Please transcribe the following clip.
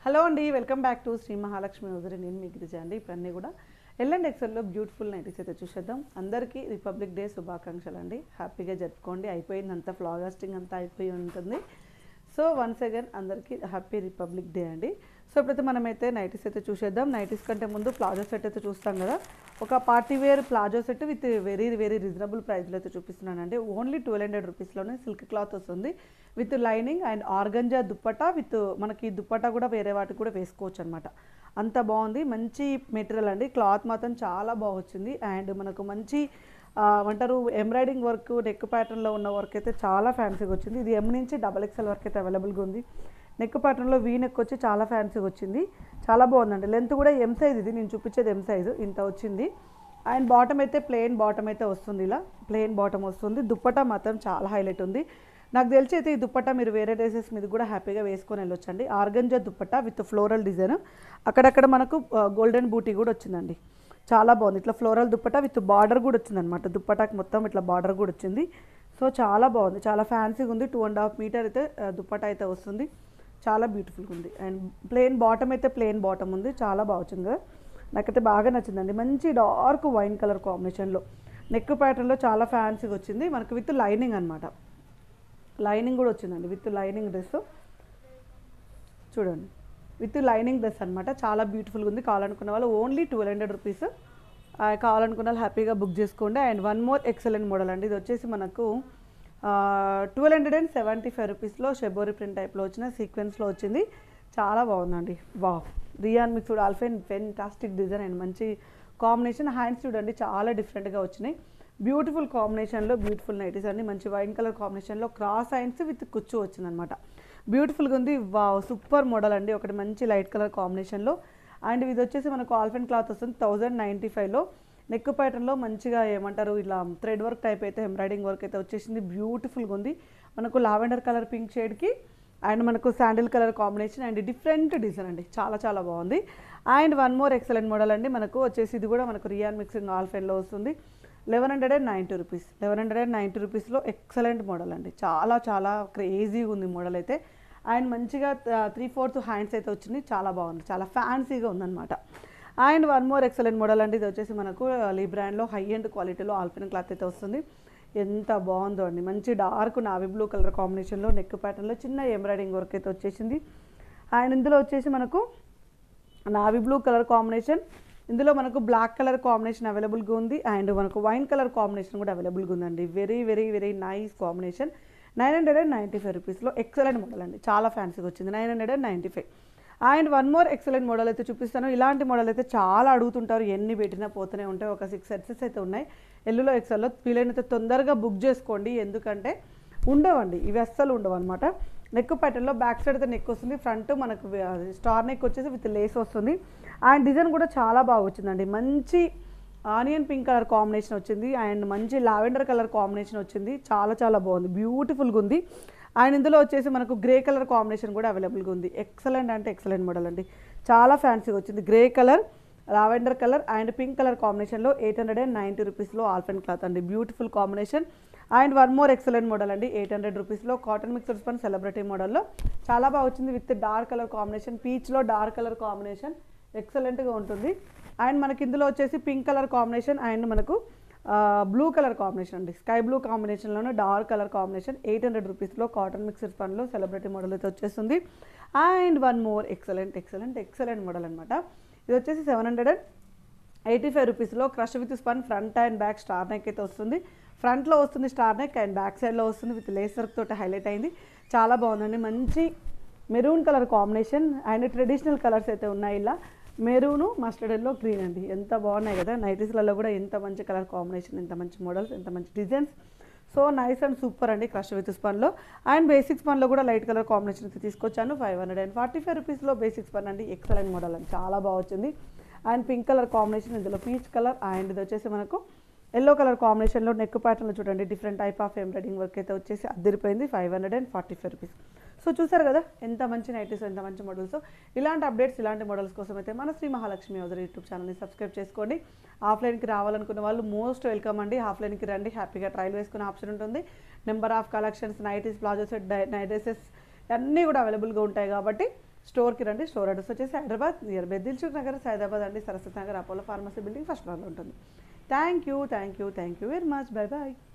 hello అండి welcome back to Sri Mahalakshmi వదిలి నేను మీ గిరిజ అండి ఇప్పుడు అన్నీ కూడా ఎల్ అండ్ ఎక్సెల్లో బ్యూటిఫుల్ నైటీస్ అయితే చూసేద్దాం అందరికీ రిపబ్లిక్ డే శుభాకాంక్షలు అండి హ్యాపీగా జరుపుకోండి అయిపోయింది అంతా ఫ్లాగాస్టింగ్ అంతా అయిపోయి ఉంటుంది సో వన్స్ అగైన్ అందరికీ హ్యాపీ రిపబ్లిక్ డే అండి సో ఇప్పుడైతే మనమైతే నైటీస్ అయితే చూసేద్దాం నైటీస్ కంటే ముందు ప్లాజో సెట్ అయితే చూస్తాం కదా ఒక party wear palazzo set with very very reasonable ప్రైస్లో అయితే చూపిస్తున్నానండి ఓన్లీ ట్వెల్వ్ హండ్రెడ్ రూపీస్లోనే సిల్క్ క్లాత్ వస్తుంది with lining and organza dupatta with మనకి దుప్పటా కూడా వేరే వాటికి కూడా వేసుకోవచ్చు అనమాట అంత బాగుంది మంచి మెటీరియల్ అండి క్లాత్ మాత్రం చాలా బాగా వచ్చింది అండ్ మనకు మంచి ఆ, ఏమంటారు ఎంబ్రాయిడింగ్ వర్క్ నెక్ ప్యాటర్న్లో ఉన్న వర్క్ అయితే చాలా ఫ్యాన్సీగా వచ్చింది ఇది ఎం నుంచి డబల్ ఎక్స్ఎల్ వర్క్ అయితే అవైలబుల్గా ఉంది నెక్ ప్యాటర్న్లో వీ నెక్ వచ్చి చాలా ఫ్యాన్సీగా వచ్చింది చాలా బాగుందండి లెంత్ కూడా ఎం సైజ్ ఇది నేను చూపించేది ఎం సైజు ఇంత వచ్చింది అండ్ బాటమ్ అయితే ప్లెయిన్ బాటమ్ అయితే వస్తుంది ఇలా ప్లెయిన్ బాటమ్ వస్తుంది దుప్పటా మాత్రం చాలా హైలైట్ ఉంది నాకు తెలిసి అయితే ఈ దుప్పటా మీరు వేరే డ్రెస్సెస్ మీద కూడా హ్యాపీగా వేసుకొని వెళ్ళొచ్చండి organza dupatta with floral design అక్కడక్కడ మనకు గోల్డెన్ బూటీ కూడా వచ్చిందండి చాలా బాగుంది ఇట్లా ఫ్లోరల్ దుప్పటా విత్ బార్డర్ కూడా వచ్చింది అనమాట దుప్పటాకి మొత్తం ఇట్లా బార్డర్ కూడా వచ్చింది సో చాలా బాగుంది చాలా ఫ్యాన్సీగా ఉంది టూ అండ్ హాఫ్ మీటర్ అయితే ఆ, దుప్పటా అయితే వస్తుంది చాలా బ్యూటిఫుల్గా ఉంది అండ్ ప్లెయిన్ బాటమ్ అయితే ప్లెయిన్ బాటమ్ ఉంది చాలా బాగా వచ్చింది కదా నాకైతే బాగా నచ్చిందండి మంచి డార్క్ వైన్ కలర్ కాంబినేషన్లో నెక్ ప్యాటర్న్లో చాలా ఫ్యాన్సీగా వచ్చింది మనకు విత్ లైనింగ్ అనమాట లైనింగ్ కూడా వచ్చిందండి విత్ లైనింగ్ డ్రెస్ చూడండి విత్ లైనింగ్ డ్రెస్ అనమాట చాలా బ్యూటిఫుల్గా ఉంది కావాలనుకున్న వాళ్ళు ఓన్లీ ట్వెల్వ్ హండ్రెడ్ రూపీస్ కావాలనుకున్న వాళ్ళు హ్యాపీగా బుక్ చేసుకోండి and one more excellent model అండి ఇది వచ్చేసి మనకు twelve hundred and seventy five రూపీస్లో షెబోరి ప్రింట్ టైప్లో వచ్చిన సీక్వెన్స్లో వచ్చింది చాలా బాగుందండి వా rayon mixed alpine fantastic design and మంచి కాంబినేషన్ హ్యాండ్స్ చూడండి చాలా డిఫరెంట్గా వచ్చినాయి బ్యూటిఫుల్ కాంబినేషన్లో బ్యూటిఫుల్ నైటీస్ అండి మంచి వైన్ కలర్ కాంబినేషన్లో క్రాస్ హ్యాండ్స్ విత్ కుచ్చు వచ్చిందనమాట బ్యూటిఫుల్గా ఉంది వా సూపర్ మోడల్ అండి ఒకటి మంచి లైట్ కలర్ కాంబినేషన్లో అండ్ ఇది వచ్చేసి మనకు ఆల్ఫెన్ క్లాత్ వస్తుంది థౌజండ్ నైంటీ ఫైవ్లో నెక్ ప్యాటర్న్లో మంచిగా ఏమంటారు ఇలా థ్రెడ్ వర్క్ టైప్ అయితే ఎంబ్రాయిడింగ్ వర్క్ అయితే వచ్చేసింది బ్యూటిఫుల్గా ఉంది మనకు లావెండర్ కలర్ పింక్ షేడ్కి అండ్ మనకు sandal colour combination and different design అండి చాలా చాలా బాగుంది and one more excellent model అండి మనకు వచ్చేసి ఇది కూడా మనకు రియాన్ మిక్సింగ్ ఆల్ఫెన్లో వస్తుంది eleven hundred and ninety rupees eleven hundred and ninety రూపీస్లో ఎక్సలెంట్ మోడల్ అండి చాలా చాలా క్రేజీగా ఉంది మోడల్ అయితే అండ్ మంచిగా త్రీ ఫోర్త్ హ్యాండ్స్ అయితే వచ్చింది చాలా బాగుంది చాలా ఫ్యాన్సీగా ఉందన్నమాట and one more excellent model అండి ఇది వచ్చేసి మనకు లీ బ్రాండ్లో హై ఎండ్ క్వాలిటీలో ఆల్ఫిన్ క్లాత్ అయితే వస్తుంది ఎంత బాగుందో అండి మంచి డార్క్ నావీ బ్లూ కలర్ కాంబినేషన్లో నెక్ ప్యాటర్న్లో చిన్న ఎంబ్రాయిడింగ్ వర్క్ అయితే వచ్చేసింది అండ్ ఇందులో వచ్చేసి మనకు నావీ బ్లూ కలర్ కాంబినేషన్ ఇందులో మనకు బ్లాక్ కలర్ కాంబినేషన్ అవైలబుల్గా ఉంది అండ్ మనకు వైన్ కలర్ కాంబినేషన్ కూడా అవైలబుల్గా ఉందండి very very very nice combination nine hundred and ninety five రూపీస్లో ఎక్సలెంట్ మోడల్ అండి చాలా ఫ్యాన్సీగా వచ్చింది nine hundred and ninety five and one more excellent model అయితే చూపిస్తాను ఇలాంటి మోడల్ అయితే చాలా అడుగుతుంటారు ఎన్ని పెట్టినా పోతూనే ఉంటాయి ఒక సిక్స్ సెట్సెస్ అయితే ఉన్నాయి ఎల్లులో ఎక్సెల్లో వీలైనంత తొందరగా బుక్ చేసుకోండి ఎందుకంటే ఉండవండి ఇవి అస్సలు ఉండవు అనమాట నెక్ ప్యాటర్న్లో బ్యాక్ సైడ్ అయితే నెక్ వస్తుంది ఫ్రంట్ మనకు స్టార్ నెక్ వచ్చేసి విత్ లేస్ వస్తుంది అండ్ డిజైన్ కూడా చాలా బాగా వచ్చిందండి మంచి ఆనియన్ పింక్ కలర్ కాంబినేషన్ వచ్చింది అండ్ మంచి లావెండర్ కలర్ కాంబినేషన్ వచ్చింది చాలా చాలా బాగుంది బ్యూటిఫుల్గా ఉంది అండ్ ఇందులో వచ్చేసి మనకు గ్రే కలర్ కాంబినేషన్ కూడా అవైలబుల్గా ఉంది ఎక్సలెంట్ అంటే ఎక్సలెంట్ మోడల్ అండి చాలా ఫ్యాన్సీగా వచ్చింది grey colour lavender colour and pink colour కాంబినేషన్లో ఎయిట్ హండ్రెడ్ అండ్ నైంటీ రూపీస్లో ఆల్ఫెన్ క్లాత్ అండి beautiful combination and one more excellent model అండి ఎయిట్ హండ్రెడ్ రూపీస్లో కాటన్ మిక్సర్ స్పన్ సెలబ్రిటీ మోడల్లో చాలా బాగా వచ్చింది విత్ డార్క్ కలర్ కాంబినేషన్ పీచ్లో డార్క్ కలర్ కాంబినేషన్ ఎక్సలెంట్గా ఉంటుంది అండ్ మనకి ఇందులో వచ్చేసి పింక్ కలర్ కాంబినేషన్ అండ్ మనకు బ్లూ కలర్ కాంబినేషన్ అండి స్కై బ్లూ కాంబినేషన్లోనే dark colour combination eight hundred రూపీస్లో కాటన్ మిక్సర్ స్పన్లో సెలబ్రిటీ మోడల్ అయితే వచ్చేస్తుంది and one more excellent excellent excellent model అనమాట ఇది వచ్చేసి seven hundred and eighty five రూపీస్లో crush with spun front and back star neck అయితే వస్తుంది ఫ్రంట్లో వస్తుంది స్టార్ నెక్ అండ్ బ్యాక్ సైడ్లో వస్తుంది విత్ లేస్ వర్క్ తోటి హైలైట్ అయింది చాలా బాగుందండి మంచి maroon colour combination and traditional colours అయితే ఉన్నాయి ఇలా మెరూను మస్టర్డ్ ఎల్లో గ్రీన్ అండి ఎంత బాగున్నాయి కదా నైటీస్లలో కూడా ఎంత మంచి కలర్ కాంబినేషన్ ఎంత మంచి మోడల్స్ ఎంత మంచి designs so nice and super అండి క్రష్ విత్ స్పన్లో అండ్ బేసిక్ స్పన్లో కూడా లైట్ కలర్ కాంబినేషన్ అయితే తీసుకొచ్చాను five hundred and forty five రూపీస్లో బేసిక్ స్పన్ అండి ఎక్సలెంట్ మోడల్ అండి చాలా బాగా వచ్చింది అండ్ పింక్ కలర్ కాంబినేషన్ ఇందులో పీచ్ కలర్ అండ్ ఇది వచ్చేసి మనకు ఎల్లో కలర్ కాంబినేషన్లో నెక్ ప్యాటర్న్లో చూడండి different type of embroidering work అయితే వచ్చేసి అద్దరిపోయింది five hundred and forty five rupees so చూసారు కదా ఎంత మంచి నైటీస్ ఎంత మంచి మోడల్స్ ఇలాంటి అప్డేట్స్ ఇలాంటి మోడల్స్ కోసం అయితే మన శ్రీ మహాలక్ష్మి యోజన యూట్యూబ్ ఛానల్ని సబ్స్క్రైబ్ చేసుకోండి ఆఫ్లైన్కి రావాలనుకున్న వాళ్ళు మోస్ట్ వెల్కమ్ అండి ఆఫ్లైన్కి రండి హ్యాపీగా ట్రయల్ వేసుకునే ఆప్షన్ ఉంటుంది number of collections nighties palazzo set night dresses అన్నీ కూడా అవైలబుల్గా ఉంటాయి కాబట్టి స్టోర్కి రండి స్టోర్ అడ్రస్ వచ్చేసి హైదరాబాద్ నియర్ బై దిల్చుక్ నగర్ సైదాబాద్ అండి Saraswati Nagar Apollo pharmacy building first ఫ్లోర్లో ఉంటుంది thank you thank you thank you very much bye bye